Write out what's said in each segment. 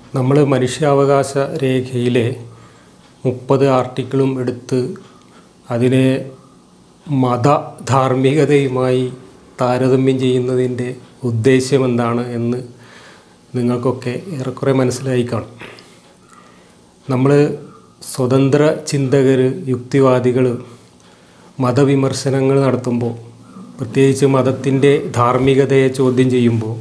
നമ്മൾ മനുഷ്യാവകാശ രേഖയിലെ മുപ്പത് ആർട്ടിക്കിളും എടുത്ത് അതിനെ മത ധാർമ്മികതയുമായി താരതമ്യം ചെയ്യുന്നതിൻ്റെ ഉദ്ദേശ്യം എന്താണ് എന്ന് നിങ്ങൾക്കൊക്കെ ഏറെക്കുറെ മനസ്സിലായി കാണും നമ്മൾ സ്വതന്ത്ര ചിന്തകർ യുക്തിവാദികൾ മതവിമർശനങ്ങൾ നടത്തുമ്പോൾ പ്രത്യേകിച്ച് മതത്തിൻ്റെ ധാർമ്മികതയെ ചോദ്യം ചെയ്യുമ്പോൾ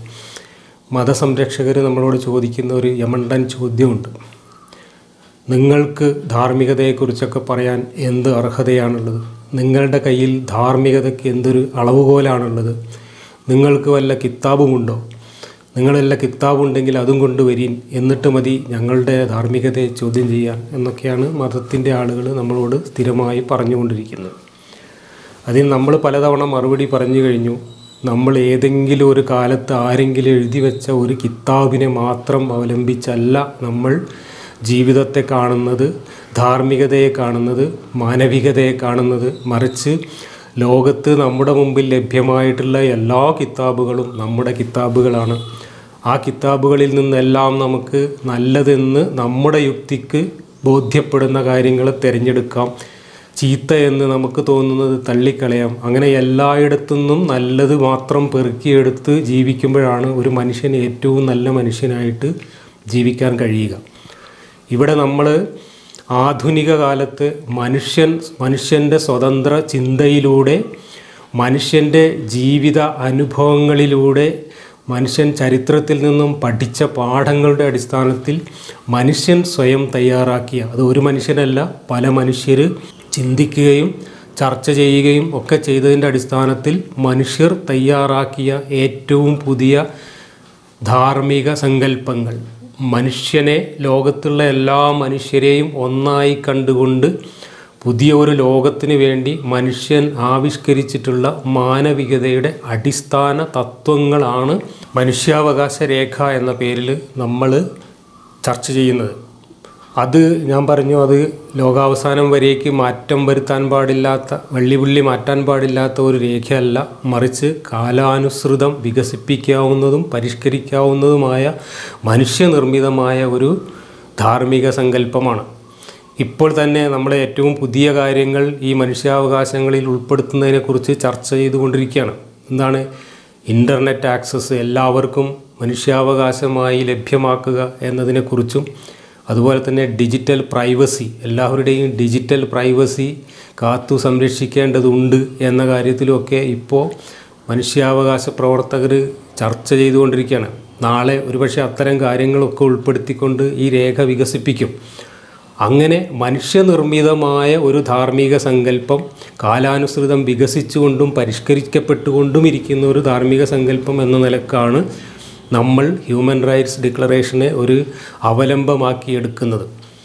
മതസംരക്ഷകർ നമ്മളോട് ചോദിക്കുന്ന ഒരു യമണ്ടൻ ചോദ്യമുണ്ട് നിങ്ങൾക്ക് ധാർമ്മികതയെക്കുറിച്ചൊക്കെ പറയാൻ എന്ത് അർഹതയാണുള്ളത് നിങ്ങളുടെ കയ്യിൽ ധാർമ്മികതയ്ക്ക് എന്തൊരു അളവുകോലാണുള്ളത് നിങ്ങൾക്ക് വല്ല കിതാബുമുണ്ടോ നിങ്ങളല്ല കിതാബുണ്ടെങ്കിൽ അതും കൊണ്ടുവരീൻ എന്നിട്ട് മതി ഞങ്ങളുടെ ധാർമ്മികതയെ ചോദ്യം ചെയ്യാൻ എന്നൊക്കെയാണ് മതത്തിൻ്റെ ആളുകൾ നമ്മളോട് സ്ഥിരമായി പറഞ്ഞുകൊണ്ടിരിക്കുന്നത് അതിന് നമ്മൾ പലതവണ മറുപടി പറഞ്ഞു കഴിഞ്ഞു നമ്മൾ ഏതെങ്കിലും ഒരു കാലത്ത് ആരെങ്കിലും എഴുതി വെച്ച ഒരു കിതാബിനെ മാത്രം അവലംബിച്ചല്ല നമ്മൾ ജീവിതത്തെ കാണുന്നത് ധാർമ്മികതയെ കാണുന്നത് മാനവികതയെ കാണുന്നത് മറിച്ച് ലോകത്ത് നമ്മുടെ മുമ്പിൽ ലഭ്യമായിട്ടുള്ള എല്ലാ കിതാബുകളും നമ്മുടെ കിതാബുകളാണ് ആ കിതാബുകളിൽ നിന്നെല്ലാം നമുക്ക് നല്ലതെന്ന് നമ്മുടെ യുക്തിക്ക് ബോധ്യപ്പെടുന്ന കാര്യങ്ങൾ തിരഞ്ഞെടുക്കാം ചീത്ത എന്ന് നമുക്ക് തോന്നുന്നത് തള്ളിക്കളയാം അങ്ങനെ എല്ലായിടത്തു നിന്നും നല്ലത് മാത്രം പെറുക്കിയെടുത്ത് ജീവിക്കുമ്പോഴാണ് ഒരു മനുഷ്യൻ ഏറ്റവും നല്ല മനുഷ്യനായിട്ട് ജീവിക്കാൻ കഴിയുക ഇവിടെ നമ്മൾ ആധുനിക കാലത്ത് മനുഷ്യൻ മനുഷ്യൻ്റെ സ്വതന്ത്ര ചിന്തയിലൂടെ മനുഷ്യൻ്റെ ജീവിത അനുഭവങ്ങളിലൂടെ മനുഷ്യൻ ചരിത്രത്തിൽ നിന്നും പഠിച്ച പാഠങ്ങളുടെ അടിസ്ഥാനത്തിൽ മനുഷ്യൻ സ്വയം തയ്യാറാക്കിയ അത് ഒരു മനുഷ്യനല്ല പല മനുഷ്യർ ചിന്തിക്കുകയും ചർച്ച ചെയ്യുകയും ഒക്കെ ചെയ്തതിൻ്റെ അടിസ്ഥാനത്തിൽ മനുഷ്യർ തയ്യാറാക്കിയ ഏറ്റവും പുതിയ ധാർമ്മിക സങ്കല്പങ്ങൾ മനുഷ്യനെ ലോകത്തുള്ള എല്ലാ മനുഷ്യരെയും ഒന്നായി കണ്ടുകൊണ്ട് പുതിയ ഒരു ലോകത്തിന് വേണ്ടി മനുഷ്യൻ ആവിഷ്കരിച്ചിട്ടുള്ള മാനവികതയുടെ അടിസ്ഥാന തത്വങ്ങളാണ് മനുഷ്യാവകാശ രേഖ എന്ന പേരിൽ നമ്മൾ ചർച്ച ചെയ്യുന്നത് അത് ഞാൻ പറഞ്ഞു അത് ലോകാവസാനം വരേക്ക് മാറ്റം വരുത്താൻ പാടില്ലാത്ത വള്ളിപുള്ളി മാറ്റാൻ പാടില്ലാത്ത ഒരു രേഖയല്ല മറിച്ച് കാലാനുസൃതം വികസിപ്പിക്കാവുന്നതും പരിഷ്കരിക്കാവുന്നതുമായ മനുഷ്യനിർമ്മിതമായ ഒരു ധാർമ്മിക സങ്കല്പമാണ് ഇപ്പോൾ തന്നെ നമ്മൾ ഏറ്റവും പുതിയ കാര്യങ്ങൾ ഈ മനുഷ്യാവകാശങ്ങളിൽ ഉൾപ്പെടുത്തുന്നതിനെക്കുറിച്ച് ചർച്ച ചെയ്തുകൊണ്ടിരിക്കുകയാണ് എന്താണ് ഇൻ്റർനെറ്റ് ആക്സസ് എല്ലാവർക്കും മനുഷ്യാവകാശമായി ലഭ്യമാക്കുക എന്നതിനെക്കുറിച്ചും അതുപോലെ തന്നെ ഡിജിറ്റൽ പ്രൈവസി എല്ലാവരുടെയും ഡിജിറ്റൽ പ്രൈവസി കാത്തു സംരക്ഷിക്കേണ്ടതുണ്ട് എന്ന കാര്യത്തിലുമൊക്കെ ഇപ്പോൾ മനുഷ്യാവകാശ പ്രവർത്തകർ ചർച്ച ചെയ്തുകൊണ്ടിരിക്കുകയാണ് നാളെ ഒരുപക്ഷെ അത്തരം കാര്യങ്ങളൊക്കെ ഉൾപ്പെടുത്തിക്കൊണ്ട് ഈ രേഖ വികസിപ്പിക്കും അങ്ങനെ മനുഷ്യനിർമ്മിതമായ ഒരു ധാർമ്മിക സങ്കല്പം കാലാനുസൃതം വികസിച്ചുകൊണ്ടും പരിഷ്കരിക്കപ്പെട്ടുകൊണ്ടും ഇരിക്കുന്ന ഒരു ധാർമ്മിക സങ്കല്പം എന്ന നിലക്കാണ് നമ്മൾ ഹ്യൂമൻ റൈറ്റ്സ് ഡിക്ലറേഷനെ ഒരു അവലംബമാക്കി എടുക്കുന്നത്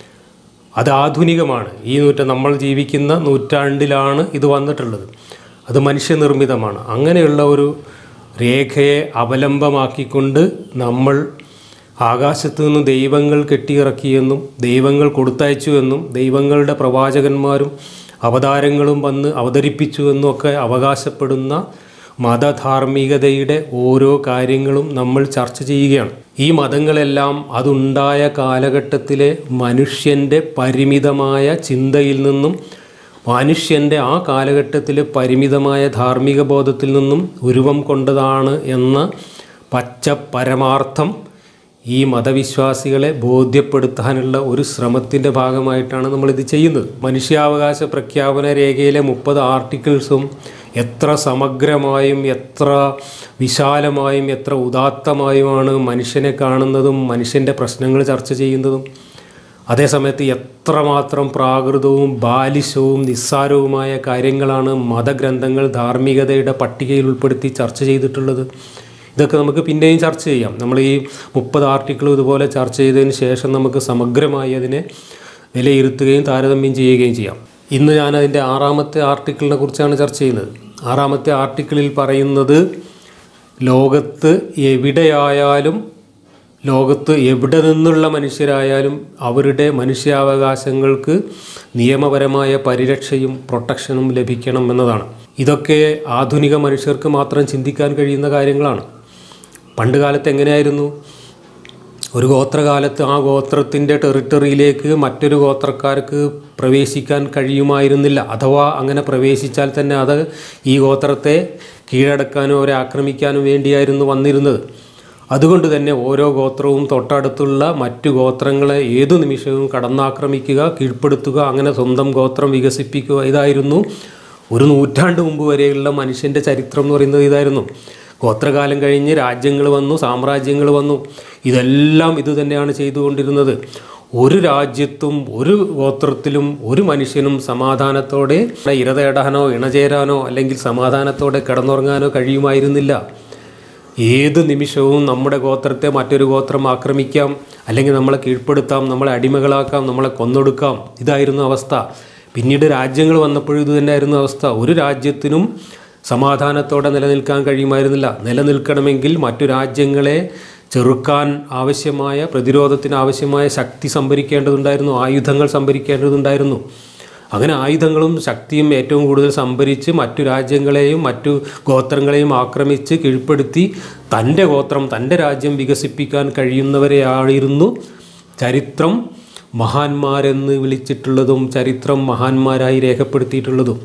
അത് ആധുനികമാണ് ഈ നൂറ്റ നമ്മൾ ജീവിക്കുന്ന നൂറ്റാണ്ടിലാണ് ഇത് വന്നിട്ടുള്ളത് അത് മനുഷ്യനിർമ്മിതമാണ് അങ്ങനെയുള്ള ഒരു രേഖയെ അവലംബമാക്കിക്കൊണ്ട് നമ്മൾ ആകാശത്തു നിന്ന് ദൈവങ്ങൾ കെട്ടിയിറക്കിയെന്നും ദൈവങ്ങൾ കൊടുത്തയച്ചു എന്നും ദൈവങ്ങളുടെ പ്രവാചകന്മാരും അവതാരങ്ങളും വന്ന് അവതരിപ്പിച്ചു എന്നും ഒക്കെ അവകാശപ്പെടുന്ന മതധാർമ്മികതയുടെ ഓരോ കാര്യങ്ങളും നമ്മൾ ചർച്ച ചെയ്യുകയാണ് ഈ മതങ്ങളെല്ലാം അതുണ്ടായ കാലഘട്ടത്തിലെ മനുഷ്യൻ്റെ പരിമിതമായ ചിന്തയിൽ നിന്നും മനുഷ്യൻ്റെ ആ കാലഘട്ടത്തിലെ പരിമിതമായ ധാർമ്മിക ബോധത്തിൽ നിന്നും ഉരുവം കൊണ്ടതാണ് എന്ന പച്ച പരമാർത്ഥം ഈ മതവിശ്വാസികളെ ബോധ്യപ്പെടുത്താനുള്ള ഒരു ശ്രമത്തിൻ്റെ ഭാഗമായിട്ടാണ് നമ്മളിത് ചെയ്യുന്നത് മനുഷ്യാവകാശ പ്രഖ്യാപന രേഖയിലെ മുപ്പത് ആർട്ടിക്കിൾസും എത്ര സമഗ്രമായും എത്ര വിശാലമായും എത്ര ഉദാത്തമായുമാണ് മനുഷ്യനെ കാണുന്നതും മനുഷ്യൻ്റെ പ്രശ്നങ്ങൾ ചർച്ച ചെയ്യുന്നതും അതേസമയത്ത് എത്രമാത്രം പ്രാകൃതവും ബാലിശവും നിസ്സാരവുമായ കാര്യങ്ങളാണ് മതഗ്രന്ഥങ്ങൾ ധാർമ്മികതയുടെ പട്ടികയിൽ ഉൾപ്പെടുത്തി ചർച്ച ചെയ്തിട്ടുള്ളത് ഇതൊക്കെ നമുക്ക് പിന്നെയും ചർച്ച ചെയ്യാം നമ്മൾ ഈ മുപ്പത് ആർട്ടിക്കിൾ ഇതുപോലെ ചർച്ച ചെയ്തതിന് ശേഷം നമുക്ക് സമഗ്രമായി അതിനെ വിലയിരുത്തുകയും താരതമ്യം ചെയ്യുകയും ചെയ്യാം ഇന്ന് ഞാൻ അതിൻ്റെ ആറാമത്തെ ആർട്ടിക്കിളിനെ കുറിച്ചാണ് ചർച്ച ചെയ്യുന്നത് ആറാമത്തെ ആർട്ടിക്കിളിൽ പറയുന്നത് ലോകത്ത് എവിടെയായാലും ലോകത്ത് എവിടെ നിന്നുള്ള മനുഷ്യരായാലും അവരുടെ മനുഷ്യാവകാശങ്ങൾക്ക് നിയമപരമായ പരിരക്ഷയും പ്രൊട്ടക്ഷനും ലഭിക്കണം എന്നതാണ് ഇതൊക്കെ ആധുനിക മനുഷ്യർക്ക് മാത്രം ചിന്തിക്കാൻ കഴിയുന്ന കാര്യങ്ങളാണ് പണ്ട് കാലത്ത് എങ്ങനെയായിരുന്നു ഒരു ഗോത്രകാലത്ത് ആ ഗോത്രത്തിൻ്റെ ടെറിട്ടറിയിലേക്ക് മറ്റൊരു ഗോത്രക്കാർക്ക് പ്രവേശിക്കാൻ കഴിയുമായിരുന്നില്ല അഥവാ അങ്ങനെ പ്രവേശിച്ചാൽ തന്നെ അത് ഈ ഗോത്രത്തെ കീഴടക്കാനോ അവരെ ആക്രമിക്കാനോ വേണ്ടിയായിരുന്നു വന്നിരുന്നത് അതുകൊണ്ട് തന്നെ ഓരോ ഗോത്രവും തൊട്ടടുത്തുള്ള മറ്റു ഗോത്രങ്ങളെ ഏതു നിമിഷവും കടന്നാക്രമിക്കുക കീഴ്പ്പെടുത്തുക അങ്ങനെ സ്വന്തം ഗോത്രം വികസിപ്പിക്കുക ഇതായിരുന്നു ഒരു നൂറ്റാണ്ട് മുമ്പ് വരെയുള്ള മനുഷ്യൻ്റെ ചരിത്രം എന്ന് പറയുന്നത് ഇതായിരുന്നു ഗോത്രകാലം കഴിഞ്ഞ് രാജ്യങ്ങൾ വന്നു സാമ്രാജ്യങ്ങൾ വന്നു ഇതെല്ലാം ഇത് തന്നെയാണ് ചെയ്തുകൊണ്ടിരുന്നത് ഒരു രാജ്യത്തും ഒരു ഗോത്രത്തിലും ഒരു മനുഷ്യനും സമാധാനത്തോടെ ഇര തേടാനോ ഇണചേരാനോ അല്ലെങ്കിൽ സമാധാനത്തോടെ കിടന്നുറങ്ങാനോ കഴിയുമായിരുന്നില്ല ഏത് നിമിഷവും നമ്മുടെ ഗോത്രത്തെ മറ്റൊരു ഗോത്രം ആക്രമിക്കാം അല്ലെങ്കിൽ നമ്മളെ കീഴ്പ്പെടുത്താം നമ്മളെ അടിമകളാക്കാം നമ്മളെ കൊന്നൊടുക്കാം ഇതായിരുന്നു അവസ്ഥ പിന്നീട് രാജ്യങ്ങൾ വന്നപ്പോഴും ഇത് തന്നെയായിരുന്നു അവസ്ഥ ഒരു രാജ്യത്തിനും സമാധാനത്തോടെ നിലനിൽക്കാൻ കഴിയുമായിരുന്നില്ല നിലനിൽക്കണമെങ്കിൽ മറ്റു രാജ്യങ്ങളെ ചെറുക്കാൻ ആവശ്യമായ പ്രതിരോധത്തിന് ആവശ്യമായ ശക്തി സംഭരിക്കേണ്ടതുണ്ടായിരുന്നു ആയുധങ്ങൾ സംഭരിക്കേണ്ടതുണ്ടായിരുന്നു അങ്ങനെ ആയുധങ്ങളും ശക്തിയും ഏറ്റവും കൂടുതൽ സംഭരിച്ച് മറ്റു രാജ്യങ്ങളെയും മറ്റു ഗോത്രങ്ങളെയും ആക്രമിച്ച് കീഴ്പ്പെടുത്തി തൻ്റെ ഗോത്രം തൻ്റെ രാജ്യം വികസിപ്പിക്കാൻ കഴിയുന്നവരെയായിരുന്നു ചരിത്രം മഹാന്മാരെന്ന് വിളിച്ചിട്ടുള്ളതും ചരിത്രം മഹാന്മാരായി രേഖപ്പെടുത്തിയിട്ടുള്ളതും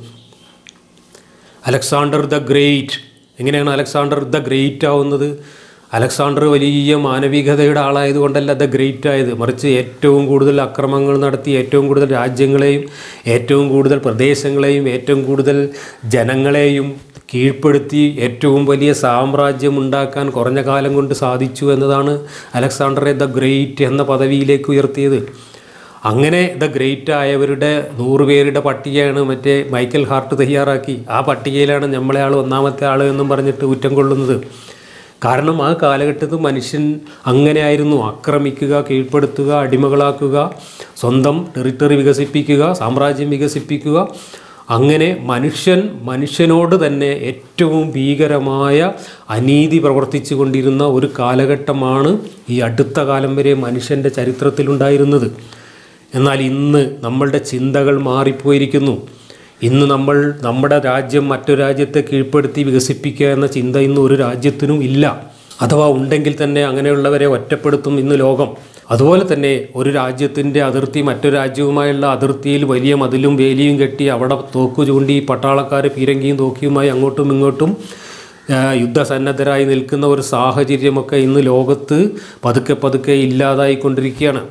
അലക്സാണ്ടർ ദ ഗ്രേറ്റ് എങ്ങനെയാണ് അലക്സാണ്ടർ ദ ഗ്രേറ്റ് ആവുന്നത് അലക്സാണ്ടർ വലിയ മാനവികതയുടെ ആളായതുകൊണ്ടല്ല ദ ഗ്രേറ്റ് ആയത് മറിച്ച് ഏറ്റവും കൂടുതൽ അക്രമങ്ങൾ നടത്തി ഏറ്റവും കൂടുതൽ രാജ്യങ്ങളെയും ഏറ്റവും കൂടുതൽ പ്രദേശങ്ങളെയും ഏറ്റവും കൂടുതൽ ജനങ്ങളെയും കീഴ്പ്പെടുത്തി ഏറ്റവും വലിയ സാമ്രാജ്യം ഉണ്ടാക്കാൻ കുറഞ്ഞ കാലം കൊണ്ട് സാധിച്ചു എന്നതാണ് അലക്സാണ്ടറെ ദ ഗ്രേറ്റ് എന്ന പദവിയിലേക്ക് ഉയർത്തിയത് അങ്ങനെ ദ ഗ്രേറ്റ് ആയവരുടെ നൂറ് പേരുടെ പട്ടികയാണ് മറ്റേ മൈക്കൽ ഹാർട്ട് തയ്യാറാക്കി ആ പട്ടികയിലാണ് നമ്മളെ ആൾ ഒന്നാമത്തെ ആൾ എന്നും പറഞ്ഞിട്ട് കുറ്റം കൊള്ളുന്നത് കാരണം ആ കാലഘട്ടത്തിൽ മനുഷ്യൻ അങ്ങനെയായിരുന്നു ആക്രമിക്കുക കീഴ്പ്പെടുത്തുക അടിമകളാക്കുക സ്വന്തം ടെറിട്ടറി വികസിപ്പിക്കുക സാമ്രാജ്യം വികസിപ്പിക്കുക അങ്ങനെ മനുഷ്യൻ മനുഷ്യനോട് തന്നെ ഏറ്റവും ഭീകരമായ അനീതി പ്രവർത്തിച്ചു കൊണ്ടിരുന്ന ഒരു കാലഘട്ടമാണ് ഈ അടുത്ത കാലം വരെ മനുഷ്യൻ്റെ ചരിത്രത്തിലുണ്ടായിരുന്നത് എന്നാൽ ഇന്ന് നമ്മളുടെ ചിന്തകൾ മാറിപ്പോയിരിക്കുന്നു ഇന്ന് നമ്മൾ നമ്മുടെ രാജ്യം മറ്റൊരു രാജ്യത്തെ കീഴ്പ്പെടുത്തി വികസിപ്പിക്കുക എന്ന ചിന്ത ഇന്ന് ഒരു രാജ്യത്തിനും ഇല്ല അഥവാ ഉണ്ടെങ്കിൽ തന്നെ അങ്ങനെയുള്ളവരെ ഒറ്റപ്പെടുത്തും ഇന്ന് ലോകം അതുപോലെ തന്നെ ഒരു രാജ്യത്തിൻ്റെ അതിർത്തി മറ്റൊരു രാജ്യവുമായുള്ള അതിർത്തിയിൽ വലിയ മതിലും വേലിയും കെട്ടി അവിടെ തോക്കു ചൂണ്ടി പട്ടാളക്കാർ പീരങ്കിയും തോക്കിയുമായി അങ്ങോട്ടും ഇങ്ങോട്ടും ആ, യുദ്ധസന്നദ്ധരായി നിൽക്കുന്ന ഒരു സാഹചര്യമൊക്കെ ഇന്ന് ലോകത്ത് പതുക്കെ പതുക്കെ ഇല്ലാതായിക്കൊണ്ടിരിക്കുകയാണ്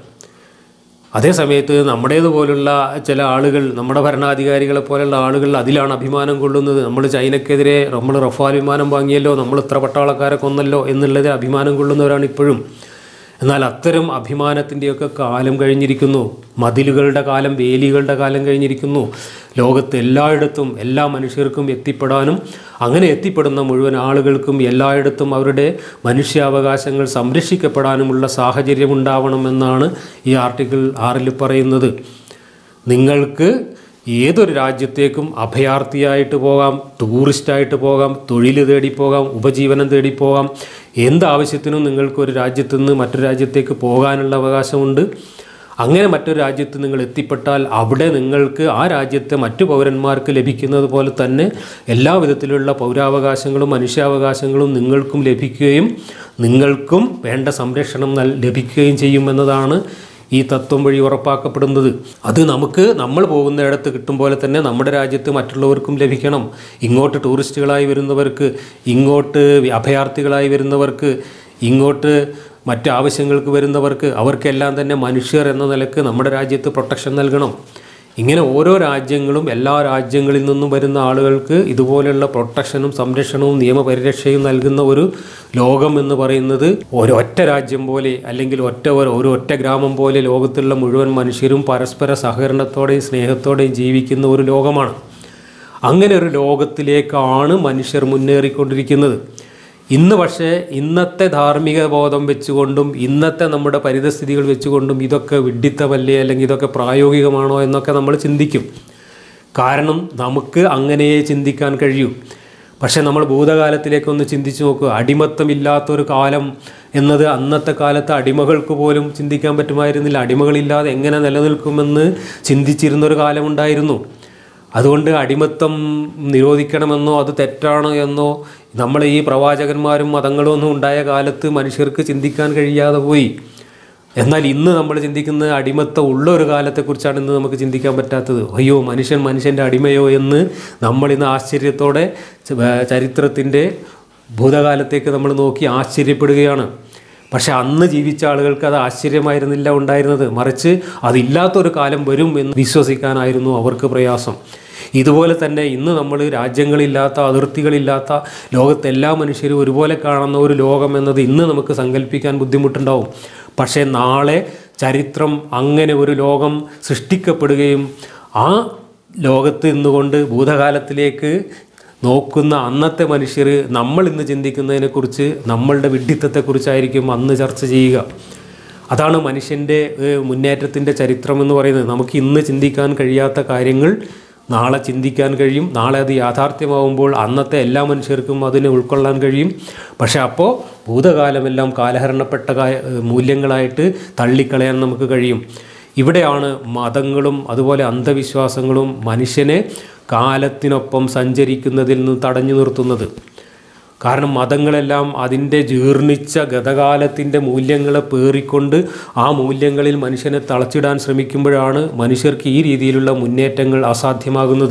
അതേ സമയത്ത് നമ്മുടേതുപോലുള്ള ചില ആളുകൾ നമ്മുടെ ഭരണാധികാരികളെ പോലുള്ള ആളുകൾ അതിലാണ് അഭിമാനം കൊള്ളുന്നത് നമ്മൾ ചൈനക്കെതിരെ നമ്മൾ റഫാൽ വിമാനം വാങ്ങിയല്ലോ നമ്മൾ ഇത്ര പട്ടാളക്കാരെ കൊന്നല്ലോ എന്നുള്ളത് അഭിമാനം കൊള്ളുന്നവരാണ് ഇപ്പോഴും എന്നാൽ അത്തരം അഭിമാനത്തിൻ്റെയൊക്കെ കാലം കഴിഞ്ഞിരിക്കുന്നു മതിലുകളുടെ കാലം വേലികളുടെ കാലം കഴിഞ്ഞിരിക്കുന്നു ലോകത്ത് എല്ലായിടത്തും എല്ലാ മനുഷ്യർക്കും എത്തിപ്പെടാനും അങ്ങനെ എത്തിപ്പെടുന്ന മുഴുവൻ ആളുകൾക്കും എല്ലായിടത്തും അവരുടെ മനുഷ്യാവകാശങ്ങൾ സംരക്ഷിക്കപ്പെടാനുമുള്ള സാഹചര്യം ഉണ്ടാവണമെന്നാണ് ഈ ആർട്ടിക്കിൾ ആറിൽ പറയുന്നത് നിങ്ങൾക്ക് ഏതൊരു രാജ്യത്തേക്കും അഭയാർത്ഥിയായിട്ട് പോകാം ടൂറിസ്റ്റായിട്ട് പോകാം തൊഴിൽ തേടി പോകാം ഉപജീവനം തേടി പോകാം എന്താവശ്യത്തിനും നിങ്ങൾക്ക് ഒരു രാജ്യത്തു നിന്ന് മറ്റൊരു രാജ്യത്തേക്ക് പോകാനുള്ള അവകാശമുണ്ട് അങ്ങനെ മറ്റൊരു രാജ്യത്ത് നിങ്ങൾ എത്തിപ്പെട്ടാൽ അവിടെ നിങ്ങൾക്ക് ആ രാജ്യത്തെ മറ്റു പൗരന്മാർക്ക് ലഭിക്കുന്നത് പോലെ തന്നെ എല്ലാ വിധത്തിലുള്ള പൗരാവകാശങ്ങളും മനുഷ്യാവകാശങ്ങളും നിങ്ങൾക്കും ലഭിക്കുകയും നിങ്ങൾക്കും വേണ്ട സംരക്ഷണം നൽ ലഭിക്കുകയും ചെയ്യുമെന്നതാണ് ഈ തത്വം വഴി ഉറപ്പാക്കപ്പെടുന്നത് അത് നമുക്ക് നമ്മൾ പോകുന്നിടത്ത് കിട്ടും പോലെ തന്നെ നമ്മുടെ രാജ്യത്ത് മറ്റുള്ളവർക്കും ലഭിക്കണം ഇങ്ങോട്ട് ടൂറിസ്റ്റുകളായി വരുന്നവർക്ക് ഇങ്ങോട്ട് അഭയാർത്ഥികളായി വരുന്നവർക്ക് ഇങ്ങോട്ട് മറ്റ് ആവശ്യങ്ങൾക്ക് വരുന്നവർക്ക് അവർക്കെല്ലാം തന്നെ മനുഷ്യർ എന്ന നിലക്ക് നമ്മുടെ രാജ്യത്ത് പ്രൊട്ടക്ഷൻ നൽകണം ഇങ്ങനെ ഓരോ രാജ്യങ്ങളും എല്ലാ രാജ്യങ്ങളിൽ നിന്നും വരുന്ന ആളുകൾക്ക് ഇതുപോലെയുള്ള പ്രൊട്ടക്ഷനും സംരക്ഷണവും നിയമപരിരക്ഷയും നൽകുന്ന ഒരു ലോകം എന്ന് പറയുന്നത് ഒരൊറ്റ രാജ്യം പോലെ അല്ലെങ്കിൽ ഒറ്റ ഒരു ഒരു ഒറ്റ ഗ്രാമം പോലെ ലോകത്തുള്ള മുഴുവൻ മനുഷ്യരും പരസ്പര സഹകരണത്തോടെയും സ്നേഹത്തോടെയും ജീവിക്കുന്ന ഒരു ലോകമാണ് അങ്ങനെ ഒരു ലോകത്തിലേക്കാണ് മനുഷ്യർ മുന്നേറിക്കൊണ്ടിരിക്കുന്നത് ഇന്ന് പക്ഷേ ഇന്നത്തെ ധാർമ്മിക ബോധം വെച്ചുകൊണ്ടും ഇന്നത്തെ നമ്മുടെ പരിതസ്ഥിതികൾ വെച്ചുകൊണ്ടും ഇതൊക്കെ വിഡ്ഢിത്തമല്ലേ അല്ലെങ്കിൽ ഇതൊക്കെ പ്രായോഗികമാണോ എന്നൊക്കെ നമ്മൾ ചിന്തിക്കും കാരണം നമുക്ക് അങ്ങനെയേ ചിന്തിക്കാൻ കഴിയൂ പക്ഷേ നമ്മൾ ഭൂതകാലത്തിലേക്കൊന്ന് ചിന്തിച്ചു നോക്കുക അടിമത്തമില്ലാത്തൊരു കാലം എന്നത് അന്നത്തെ കാലത്ത് അടിമകൾക്ക് പോലും ചിന്തിക്കാൻ പറ്റുമായിരുന്നില്ല അടിമകളില്ലാതെ എങ്ങനെ നിലനിൽക്കുമെന്ന് ചിന്തിച്ചിരുന്നൊരു കാലമുണ്ടായിരുന്നു അതുകൊണ്ട് അടിമത്തം നിരോധിക്കണമെന്നോ അത് തെറ്റാണ് എന്നോ നമ്മൾ ഈ പ്രവാചകന്മാരും മതങ്ങളും ഒന്നും ഉണ്ടായ കാലത്ത് മനുഷ്യർക്ക് ചിന്തിക്കാൻ കഴിയാതെ പോയി എന്നാൽ ഇന്ന് നമ്മൾ ചിന്തിക്കുന്ന അടിമത്തം ഉള്ള ഒരു കാലത്തെക്കുറിച്ചാണ് ഇന്ന് നമുക്ക് ചിന്തിക്കാൻ പറ്റാത്തത് അയ്യോ മനുഷ്യൻ മനുഷ്യൻ്റെ അടിമയോ എന്ന് നമ്മൾ ഇന്ന് ആശ്ചര്യത്തോടെ ചരിത്രത്തിൻ്റെ ഭൂതകാലത്തേക്ക് നമ്മൾ നോക്കി ആശ്ചര്യപ്പെടുകയാണ് പക്ഷെ അന്ന് ജീവിച്ച ആളുകൾക്ക് അത് ആശ്ചര്യമായിരുന്നില്ല ഉണ്ടായിരുന്നത് മറിച്ച് അതില്ലാത്തൊരു കാലം വരും എന്ന് വിശ്വസിക്കാനായിരുന്നു അവർക്ക് പ്രയാസം ഇതുപോലെ തന്നെ ഇന്ന് നമ്മൾ രാജ്യങ്ങളില്ലാത്ത അതിർത്തികളില്ലാത്ത ലോകത്തെല്ലാ മനുഷ്യരും ഒരുപോലെ കാണുന്ന ഒരു ലോകം എന്നത് ഇന്ന് നമുക്ക് സങ്കല്പിക്കാൻ ബുദ്ധിമുട്ടുണ്ടാവും പക്ഷേ നാളെ ചരിത്രം അങ്ങനെ ഒരു ലോകം സൃഷ്ടിക്കപ്പെടുകയും ആ ലോകത്ത് നിന്നുകൊണ്ട് ഭൂതകാലത്തിലേക്ക് നോക്കുന്ന അന്നത്തെ മനുഷ്യർ നമ്മൾ ഇന്ന് ചിന്തിക്കുന്നതിനെക്കുറിച്ച് നമ്മളുടെ വിഡ്ഢിത്തത്തെക്കുറിച്ചായിരിക്കും അന്ന് ചർച്ച ചെയ്യുക അതാണ് മനുഷ്യൻ്റെ ഏഹ്, മുന്നേറ്റത്തിൻ്റെ ചരിത്രം എന്ന് പറയുന്നത് നമുക്ക് ഇന്ന് ചിന്തിക്കാൻ കഴിയാത്ത കാര്യങ്ങൾ നാളെ ചിന്തിക്കാൻ കഴിയും നാളെ അത് യാഥാർത്ഥ്യമാവുമ്പോൾ അന്നത്തെ എല്ലാ മനുഷ്യർക്കും അതിനെ ഉൾക്കൊള്ളാൻ കഴിയും പക്ഷെ അപ്പോൾ ഭൂതകാലമെല്ലാം കാലഹരണപ്പെട്ട കാ- ഏഹ്, മൂല്യങ്ങളായിട്ട് തള്ളിക്കളയാൻ നമുക്ക് കഴിയും ഇവിടെയാണ് മതങ്ങളും അതുപോലെ അന്ധവിശ്വാസങ്ങളും മനുഷ്യനെ കാലത്തിനൊപ്പം സഞ്ചരിക്കുന്നതിൽ നിന്ന് തടഞ്ഞു നിർത്തുന്നത് കാരണം മതങ്ങളെല്ലാം അതിൻ്റെ ജീർണിച്ച ഗതകാലത്തിൻ്റെ മൂല്യങ്ങളെ പേറിക്കൊണ്ട് ആ മൂല്യങ്ങളിൽ മനുഷ്യനെ തളച്ചിടാൻ ശ്രമിക്കുമ്പോഴാണ് മനുഷ്യർക്ക് ഈ രീതിയിലുള്ള മുന്നേറ്റങ്ങൾ അസാധ്യമാകുന്നത്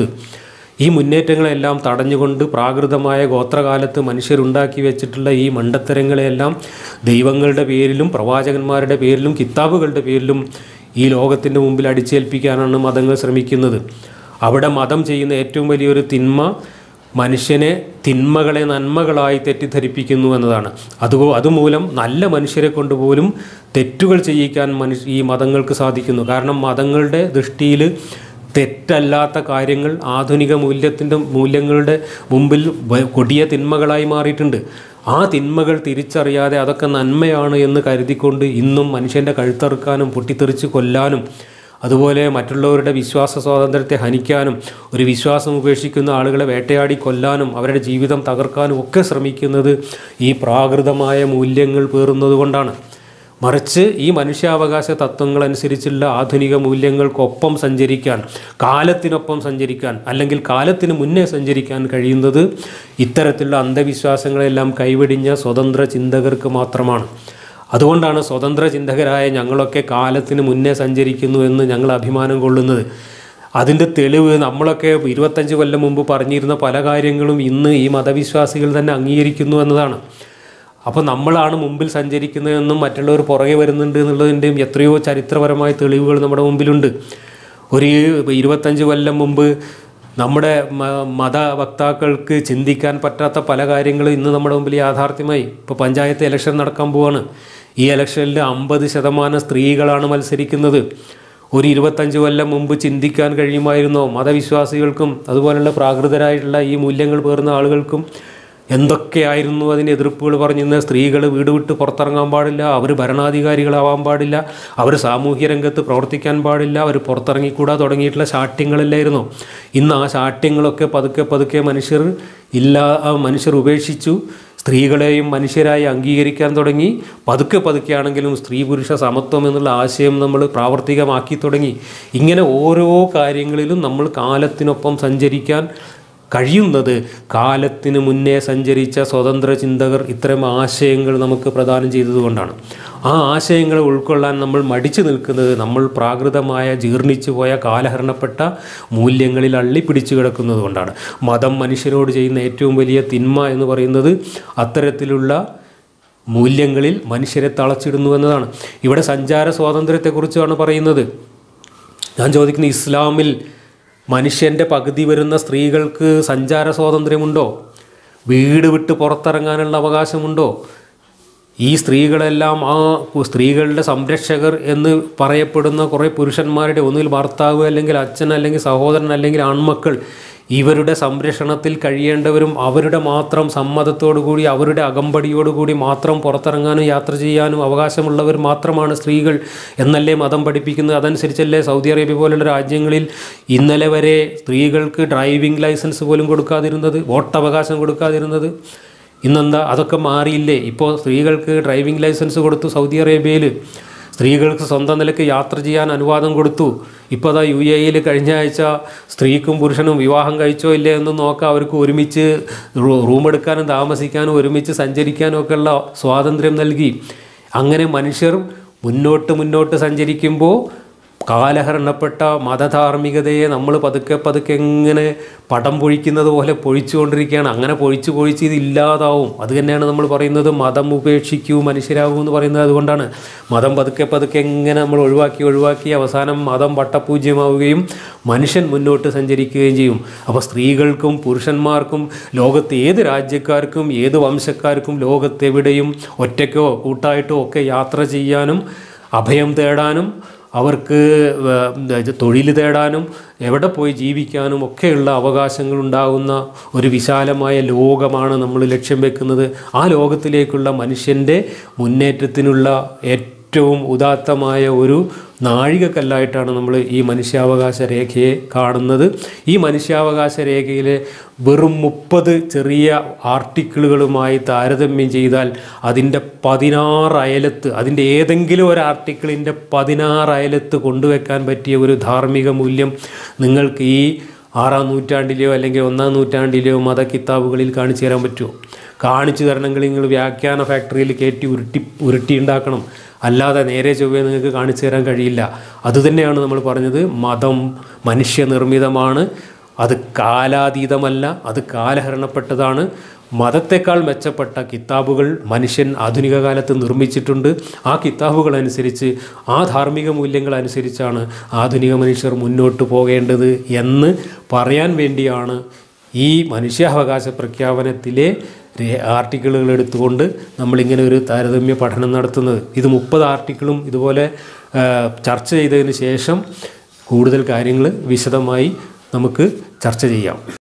ഈ മുന്നേറ്റങ്ങളെല്ലാം തടഞ്ഞുകൊണ്ട് പ്രാകൃതമായ ഗോത്രകാലത്ത് മനുഷ്യരുണ്ടാക്കി വെച്ചിട്ടുള്ള ഈ മണ്ടത്തരങ്ങളെയെല്ലാം ദൈവങ്ങളുടെ പേരിലും പ്രവാചകന്മാരുടെ പേരിലും കിതാബുകളുടെ പേരിലും ഈ ലോകത്തിൻ്റെ മുമ്പിൽ അടിച്ചേൽപ്പിക്കാനാണ് മതങ്ങൾ ശ്രമിക്കുന്നത് അവിടെ മതം ചെയ്യുന്ന ഏറ്റവും വലിയൊരു തിന്മ മനുഷ്യനെ തിന്മകളെ നന്മകളായി തെറ്റിദ്ധരിപ്പിക്കുന്നു എന്നതാണ് അതുപോ അതുമൂലം നല്ല മനുഷ്യരെ കൊണ്ട് പോലും തെറ്റുകൾ ചെയ്യിക്കാൻ മനുഷ്യ ഈ മതങ്ങൾക്ക് സാധിക്കുന്നു കാരണം മതങ്ങളുടെ ദൃഷ്ടിയിൽ തെറ്റല്ലാത്ത കാര്യങ്ങൾ ആധുനിക മൂല്യത്തിൻ്റെ മൂല്യങ്ങളുടെ മുമ്പിൽ വ- കൊടിയ തിന്മകളായി മാറിയിട്ടുണ്ട് ആ തിന്മകൾ തിരിച്ചറിയാതെ അതൊക്കെ നന്മയാണ് എന്ന് കരുതിക്കൊണ്ട് ഇന്നും മനുഷ്യൻ്റെ കഴുത്തറുക്കാനും പൊട്ടിത്തെറിച്ച് കൊല്ലാനും അതുപോലെ മറ്റുള്ളവരുടെ വിശ്വാസ സ്വാതന്ത്ര്യത്തെ ഹനിക്കാനും ഒരു വിശ്വാസം ഉപേക്ഷിക്കുന്ന ആളുകളെ വേട്ടയാടി കൊല്ലാനും അവരുടെ ജീവിതം തകർക്കാനും ഒക്കെ ശ്രമിക്കുന്നത് ഈ പ്രാകൃതമായ മൂല്യങ്ങൾ പേറുന്നത് കൊണ്ടാണ് മറിച്ച് ഈ മനുഷ്യാവകാശ തത്വങ്ങളനുസരിച്ചുള്ള ആധുനിക മൂല്യങ്ങൾക്കൊപ്പം സഞ്ചരിക്കാൻ കാലത്തിനൊപ്പം സഞ്ചരിക്കാൻ അല്ലെങ്കിൽ കാലത്തിന് മുന്നേ സഞ്ചരിക്കാൻ കഴിയുന്നത് ഇത്തരത്തിലുള്ള അന്ധവിശ്വാസങ്ങളെല്ലാം കൈവെടിഞ്ഞ സ്വതന്ത്ര ചിന്തകർക്ക് മാത്രമാണ് അതുകൊണ്ടാണ് സ്വതന്ത്ര ചിന്തകരായ ഞങ്ങളൊക്കെ കാലത്തിന് മുന്നേ സഞ്ചരിക്കുന്നു എന്ന് ഞങ്ങൾ അഭിമാനം കൊള്ളുന്നത് അതിൻ്റെ തെളിവ് നമ്മളൊക്കെ ഇരുപത്തഞ്ച് കൊല്ലം മുമ്പ് പറഞ്ഞിരുന്ന പല കാര്യങ്ങളും ഇന്ന് ഈ മതവിശ്വാസികൾ തന്നെ അംഗീകരിക്കുന്നു എന്നതാണ് അപ്പോൾ നമ്മളാണ് മുമ്പിൽ സഞ്ചരിക്കുന്നതെന്നും മറ്റുള്ളവർ പുറകെ വരുന്നുണ്ട് എന്നുള്ളതിൻ്റെയും എത്രയോ ചരിത്രപരമായ തെളിവുകൾ നമ്മുടെ മുമ്പിലുണ്ട് ഒരു ഇരുപത്തഞ്ച് കൊല്ലം മുമ്പ് നമ്മുടെ മ- മതവക്താക്കൾക്ക് ചിന്തിക്കാൻ പറ്റാത്ത പല കാര്യങ്ങളും ഇന്ന് നമ്മുടെ മുമ്പിൽ യാഥാർത്ഥ്യമായി ഇപ്പോൾ പഞ്ചായത്ത് ഇലക്ഷൻ നടക്കാൻ പോവാണ് ഈ ഇലക്ഷനിൽ അമ്പത് ശതമാനം സ്ത്രീകളാണ് മത്സരിക്കുന്നത് ഒരു ഇരുപത്തഞ്ച് കൊല്ലം മുമ്പ് ചിന്തിക്കാൻ കഴിയുമായിരുന്നോ മതവിശ്വാസികൾക്കും അതുപോലുള്ള പ്രാകൃതരായിട്ടുള്ള ഈ മൂല്യങ്ങൾ പേർന്ന ആളുകൾക്കും എന്തൊക്കെയായിരുന്നു അതിന് എതിർപ്പുകൾ പറഞ്ഞിരുന്ന സ്ത്രീകൾ വീട് വിട്ട് പുറത്തിറങ്ങാൻ പാടില്ല അവർ ഭരണാധികാരികളാവാൻ പാടില്ല അവർ സാമൂഹ്യ രംഗത്ത് പ്രവർത്തിക്കാൻ പാടില്ല അവർ പുറത്തിറങ്ങിക്കൂടാ തുടങ്ങിയിട്ടുള്ള ശാഠ്യങ്ങളല്ലായിരുന്നു ഇന്ന് ആ ശാഠ്യങ്ങളൊക്കെ പതുക്കെ പതുക്കെ മനുഷ്യർ ഇല്ലാ ആ മനുഷ്യർ ഉപേക്ഷിച്ചു സ്ത്രീകളെയും മനുഷ്യരായി അംഗീകരിക്കാൻ തുടങ്ങി പതുക്കെ പതുക്കെ ആണെങ്കിലും സ്ത്രീ പുരുഷ സമത്വം എന്നുള്ള ആശയം നമ്മൾ പ്രാവർത്തികമാക്കി തുടങ്ങി ഇങ്ങനെ ഓരോ കാര്യങ്ങളിലും നമ്മൾ കാലത്തിനൊപ്പം സഞ്ചരിക്കാൻ കഴിയുന്നത് കാലത്തിന് മുന്നേ സഞ്ചരിച്ച സ്വതന്ത്ര ചിന്തകർ ഇത്തരം ആശയങ്ങൾ നമുക്ക് പ്രദാനം ചെയ്തതുകൊണ്ടാണ് ആ ആശയങ്ങളെ ഉൾക്കൊള്ളാൻ നമ്മൾ മടിച്ചു നിൽക്കുന്നത് നമ്മൾ പ്രാകൃതമായ ജീർണിച്ചു പോയ കാലഹരണപ്പെട്ട മൂല്യങ്ങളിൽ അള്ളിപ്പിടിച്ചു കിടക്കുന്നത് കൊണ്ടാണ് മതം മനുഷ്യനോട് ചെയ്യുന്ന ഏറ്റവും വലിയ തിന്മ എന്ന് പറയുന്നത് അത്തരത്തിലുള്ള മൂല്യങ്ങളിൽ മനുഷ്യരെ തളച്ചിടുന്നു എന്നതാണ് ഇവിടെ സഞ്ചാര സ്വാതന്ത്ര്യത്തെക്കുറിച്ചാണ് പറയുന്നത് ഞാൻ ചോദിക്കുന്ന ഇസ്ലാമിൽ മനുഷ്യൻ്റെ പകുതി വരുന്ന സ്ത്രീകൾക്ക് സഞ്ചാര സ്വാതന്ത്ര്യമുണ്ടോ വീട് വിട്ട് പുറത്തിറങ്ങാനുള്ള അവകാശമുണ്ടോ ഈ സ്ത്രീകളെല്ലാം ആ സ്ത്രീകളുടെ സംരക്ഷകർ എന്ന് പറയപ്പെടുന്ന കുറേ പുരുഷന്മാരുടെ ഒന്നുകിൽ ഭർത്താവ് അല്ലെങ്കിൽ അച്ഛൻ അല്ലെങ്കിൽ സഹോദരൻ അല്ലെങ്കിൽ ആൺമക്കൾ ഇവരുടെ സംരക്ഷണത്തിൽ കഴിയേണ്ടവരും അവരുടെ മാത്രം സമ്മതത്തോടു കൂടി അവരുടെ അകമ്പടിയോടുകൂടി മാത്രം പുറത്തിറങ്ങാനും യാത്ര ചെയ്യാനും അവകാശമുള്ളവർ മാത്രമാണ് സ്ത്രീകൾ എന്നല്ലേ മതം പഠിപ്പിക്കുന്നത് അതനുസരിച്ചല്ലേ സൗദി അറേബ്യ പോലുള്ള രാജ്യങ്ങളിൽ ഇന്നലെ വരെ സ്ത്രീകൾക്ക് ഡ്രൈവിംഗ് ലൈസൻസ് പോലും കൊടുക്കാതിരുന്നത് വോട്ടവകാശം കൊടുക്കാതിരുന്നത് ഇന്നെന്താ അതൊക്കെ മാറിയില്ലേ ഇപ്പോൾ സ്ത്രീകൾക്ക് ഡ്രൈവിംഗ് ലൈസൻസ് കൊടുത്തു സൗദി അറേബ്യയിൽ സ്ത്രീകൾക്ക് സ്വന്തം നിലയ്ക്ക് യാത്ര ചെയ്യാൻ അനുവാദം കൊടുത്തു ഇപ്പോൾ അതാ യു എയിൽ കഴിഞ്ഞ ആഴ്ച സ്ത്രീക്കും പുരുഷനും വിവാഹം കഴിച്ചോ ഇല്ലേ എന്ന് നോക്കാം അവർക്ക് ഒരുമിച്ച് റൂ- റൂം എടുക്കാനും താമസിക്കാനും ഒരുമിച്ച് സഞ്ചരിക്കാനും ഒക്കെയുള്ള സ്വാതന്ത്ര്യം നൽകി അങ്ങനെ മനുഷ്യർ മുന്നോട്ട് മുന്നോട്ട് സഞ്ചരിക്കുമ്പോൾ കാലഹരണപ്പെട്ട മതധാർമ്മികതയെ നമ്മൾ പതുക്കെ പതുക്കെ എങ്ങനെ പടം പൊഴിക്കുന്നത് പോലെ പൊഴിച്ചുകൊണ്ടിരിക്കുകയാണ് അങ്ങനെ പൊഴിച്ച് പൊഴിച്ച് ഇത് ഇല്ലാതാവും അത് തന്നെയാണ് നമ്മൾ പറയുന്നത് മതം ഉപേക്ഷിക്കൂ മനുഷ്യരാകൂ എന്ന് പറയുന്നത് അതുകൊണ്ടാണ് മതം പതുക്കെ പതുക്കെ എങ്ങനെ നമ്മൾ ഒഴിവാക്കി ഒഴിവാക്കി അവസാനം മതം വട്ടപൂജ്യമാവുകയും മനുഷ്യൻ മുന്നോട്ട് സഞ്ചരിക്കുകയും ചെയ്യും അപ്പോൾ സ്ത്രീകൾക്കും പുരുഷന്മാർക്കും ലോകത്ത് ഏത് രാജ്യക്കാർക്കും ഏത് വംശക്കാർക്കും ലോകത്തെവിടെയും ഒറ്റയ്ക്കോ കൂട്ടായിട്ടോ ഒക്കെ യാത്ര ചെയ്യാനും അഭയം തേടാനും അവർക്ക് വേ- തൊഴിൽ തേടാനും എവിടെ പോയി ജീവിക്കാനും ഒക്കെയുള്ള അവകാശങ്ങൾ ഉണ്ടാകുന്ന ഒരു വിശാലമായ ലോകമാണ് നമ്മൾ ലക്ഷ്യം വെക്കുന്നത് ആ ലോകത്തിലേക്കുള്ള മനുഷ്യൻ്റെ മുന്നേറ്റത്തിനുള്ള ഏറ്റവും ഉദാത്തമായ ഒരു നാഴികക്കല്ലായിട്ടാണ് നമ്മൾ ഈ മനുഷ്യാവകാശ രേഖയെ കാണുന്നത് ഈ മനുഷ്യാവകാശ രേഖയിലെ വെറും മുപ്പത് ചെറിയ ആർട്ടിക്കിളുകളുമായി താരതമ്യം ചെയ്താൽ അതിൻ്റെ പതിനാറ് അയലത്ത് അതിൻ്റെ ഏതെങ്കിലും ഒരു ആർട്ടിക്കിളിൻ്റെ പതിനാറ് അയലത്ത് കൊണ്ടുവെക്കാൻ പറ്റിയ ഒരു ധാർമ്മിക മൂല്യം നിങ്ങൾക്ക് ഈ ആറാം നൂറ്റാണ്ടിലെയോ അല്ലെങ്കിൽ ഒന്നാം നൂറ്റാണ്ടിലെയോ മത കിതാബുകളിൽ കാണിച്ചു തരാൻ പറ്റുമോ കാണിച്ചു തരണമെങ്കിൽ നിങ്ങൾ വ്യാഖ്യാന ഫാക്ടറിയിൽ കയറ്റി ഉരുട്ടി ഉരുട്ടി ഉണ്ടാക്കണം അല്ലാതെ നേരെ ചൊവ്വേ നിങ്ങൾക്ക് കാണിച്ചു തരാൻ കഴിയില്ല അതുതന്നെയാണ് നമ്മൾ പറഞ്ഞത് മതം മനുഷ്യനിർമ്മിതമാണ് അത് കാലാതീതമല്ല അത് കാലഹരണപ്പെട്ടതാണ് മതത്തെക്കാൾ മെച്ചപ്പെട്ട കിതാബുകൾ മനുഷ്യൻ ആധുനിക കാലത്ത് നിർമ്മിച്ചിട്ടുണ്ട് ആ കിതാബുകൾ അനുസരിച്ച് ആ ധാർമ്മിക മൂല്യങ്ങൾ അനുസരിച്ചാണ് ആധുനിക മനുഷ്യർ മുന്നോട്ട് പോകേണ്ടത് എന്ന് പറയാൻ വേണ്ടിയാണ് ഈ മനുഷ്യാവകാശ പ്രഖ്യാപനത്തിലെ രേ- ആർട്ടിക്കിളുകൾ എടുത്തുകൊണ്ട് നമ്മളിങ്ങനെ ഒരു താരതമ്യ പഠനം നടത്തുന്നത് ഇത് മുപ്പത് ആർട്ടിക്കിളും ഇതുപോലെ ആ, ചർച്ച ചെയ്തതിന് ശേഷം കൂടുതൽ കാര്യങ്ങൾ വിശദമായി നമുക്ക് ചർച്ച ചെയ്യാം